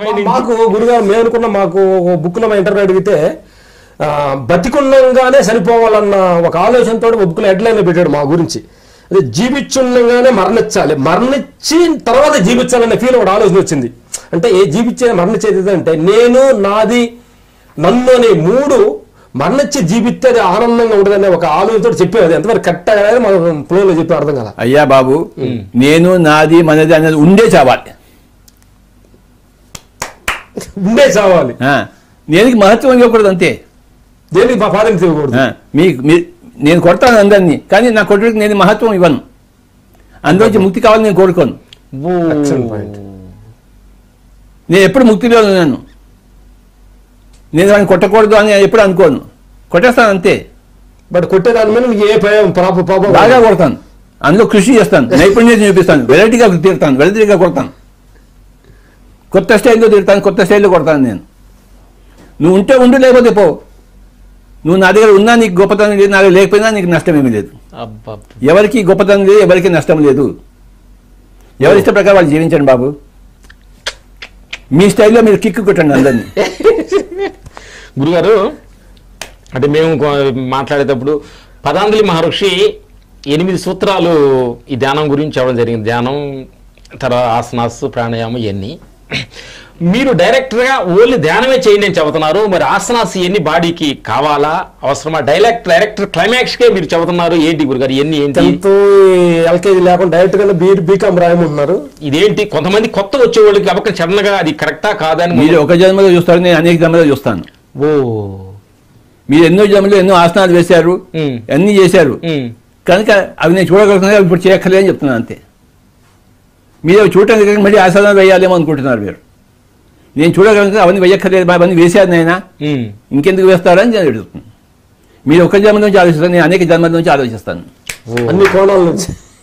Mining మాకు గురుగారు మేము అనుకున్న మాకు బుక్ లో మా ఇంటర్వ్యూ అడిగితే ఆ, బతికున్నంగానే చనిపోవాలన్న ఒక ఆలోచనతో ఒక బుక్ లో హెడ్లైన్ పెట్టాడు మా గురించి అదే జీవించుండగానే మరణించాలి మరణించి తర్వాత జీవించాలనే ఫీల్ ఒక ఆలోచన వచ్చింది అంటే ఏ జీవించే మరణించేది అంటే నేను నాది నన్ను అనే మూడు మరణించి జీవిస్తే అది ఆనందంగా ఉండదనే ఒక ఆలోచనతో చెప్పేది అది ఎంతవరకు కరెక్ట్ అనేది మనం ఫ్లోలో చెప్పి అర్థం కదా అయ్యా బాబు నేను నాది మనది అనేది ఉండే చావాలి ఉండే చావాలి ఆ, నేనికి మహత్వం ఇవ్వకూడదు అంతే దేనికి మా ఫాదర్ ఇవ్వకూడదు ఆ, మీ మీ- నేను కొడతాను అందరినీ కానీ నా కొట్టుడికి నేను మహత్వం ఇవ్వను అందులోంచి ముక్తి కావాలని నేను కోరుకోను Excellent point. నేను ఎప్పుడు ముక్తిలో ఉన్నాను నేను వాడిని కొట్టకూడదు అని ఎప్పుడు అనుకోను కొట్టేస్తాను అంతే బట్ కొట్టేదాని మీద నీకు ఏ భయం పాప పాపం బాగా కొడతాను అందులో కృషి చేస్తాను నైపుణ్యత చూపిస్తాను వెరైటీగా తీరుతాను వెరైటీగా కొడతాను కొత్త స్టైల్లో తిడతాను కొత్త స్టైల్లో కొడతాను నేను నువ్వు ఉంటే ఉండు లేకపోతే పో నువ్వు నా దగ్గర ఉన్నా నీకు గొప్పతనం లేదు నా దగ్గర లేకపోయినా నీకు నష్టం ఏమీ లేదు అబ్బా ఎవరికి గొప్పతనం లేదు ఎవరికి నష్టం లేదు ఎవరి ఇష్ట ప్రకారం వాళ్ళు జీవించండి బాబు మీ స్టైల్లో మీరు కిక్ కొట్టండి అందరినీ గురుగారు అంటే మేము కొ- మాట్లాడేటప్పుడు పతాంజలి మహర్షి ఎనిమిది సూత్రాలు ఈ ధ్యానం గురించి చెప్పడం జరిగింది ధ్యానం తర్వాత ఆసనాస్ ప్రాణాయామం ఇవన్నీ మీరు డైరెక్ట్గా ఓన్లీ ధ్యానమే చేయండి అని చెబుతున్నారు మరి ఆసనాస్ ఇవన్నీ బాడీకి కావాలా అవసరమా డైరెక్ట్ డైరెక్ట్ క్లైమాక్స్కే మీరు చెబుతున్నారు ఏంటి గురుగారు ఇవన్నీ ఏంటి టెన్త్ ఎల్కేజీ లేకుండా డైరెక్ట్ గా బీ బీకామ్ రాయమంటున్నారు ఇదేంటి కొంతమంది కొత్త వచ్చే వాళ్ళకి అవక సడన్ గా అది కరెక్టా కాదని మీరు ఒక జన్మలో చూస్తారు నేను అనేక జన్మలో చూస్తాను ఓ మీరు ఎన్నో జన్మలో ఎన్నో ఆసనాలు వేశారు ఉమ్, అన్నీ చేశారు ఉమ్. కనుక అవి నేను చూడగలుగుతున్నా అవి ఇప్పుడు చేయక్కర్లేదని చెప్తున్నాను అంతే మీరు అవి చూడటానికి కనుక మళ్ళీ ఆసనాలు వేయాలేమో అనుకుంటున్నారు మీరు నేను చూడగలుగుతున్నా అవన్నీ వేయక్కర్లేదు బాబు, అవన్నీ వేశాను నాయనా ఉమ్. ఇంకెందుకు వేస్తారని నేను అడుగుతున్నాను మీరు ఒక జన్మ నుంచి ఆలోచిస్తాను నేను అనేక జన్మల నుంచి ఆలోచిస్తాను అన్ని కోణాల నుంచి